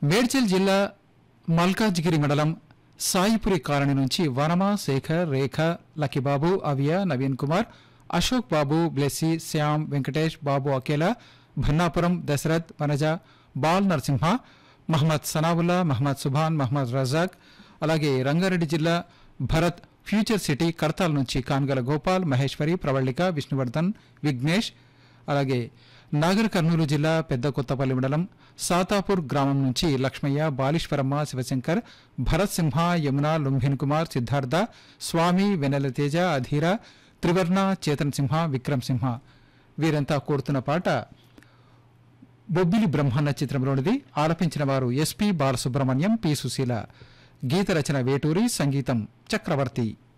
మేడ్చల్ జిల్లా మల్కాజ్గిరి మండలం సాయిపురి కాలనీ నుంచి వనమ శేఖర్ రేఖ లక్కిబాబు అవియ నవీన్ కుమార్ అశోక్ బాబు బ్లెస్సి శ్యామ్ వెంకటేష్ బాబు అకేలా భన్నాపురం దశరథ్ వనజ బాల్ నరసింహ మహమ్మద్ సనావుల్లా మహమ్మద్ సుభాన్ మహమ్మద్ రజాక్ అలాగే రంగారెడ్డి జిల్లా భరత్ ఫ్యూచర్ సిటీ కర్తాల్ నుంచి కాన్గల గోపాల్ మహేశ్వరి ప్రవళిక విష్ణువర్ధన్ విఘ్నేష్ అలాగే నాగర్ కర్నూలు జిల్లా పెద్ద కొత్తపల్లి మండలం సాతాపూర్ గ్రామం నుంచి లక్ష్మయ్య బాలీశ్వరమ్మ శివశంకర్ భరత్ సింహ యమున లుంభిన్ కుమార్ సిద్ధార్థ స్వామి వెన్నెల తేజ అధీర త్రివర్ణ చేతన్ సింహ విక్రమ్ సింహ వీరంతా కోరుతున్న పాట బొబ్బిలి బ్రహ్మన్న చిత్రంలోనిది ఆలపించిన వారు ఎస్పి బాలసుబ్రహ్మణ్యం పి సుశీల గీత రచన వేటూరి సంగీతం చక్రవర్తి